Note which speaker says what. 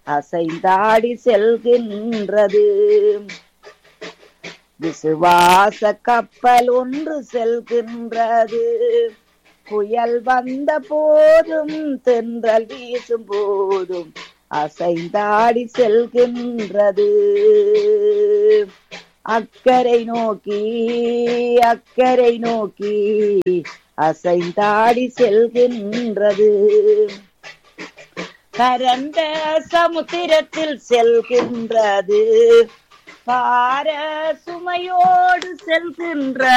Speaker 1: அசைந்தாடி செல்கின்றது விசுவாச கப்பல் ஒன்று செல்கின்றது புயல் வந்த போதும் தென்றல் வீசும் போதும் அசைந்தாடி செல்கின்றது அக்கறை நோக்கி அக்கறை நோக்கி அசைந்தாடி செல்கின்றது கரந்த சமுத்திரத்தில் செல்கின்றது பார சுமையோடு செல்கின்ற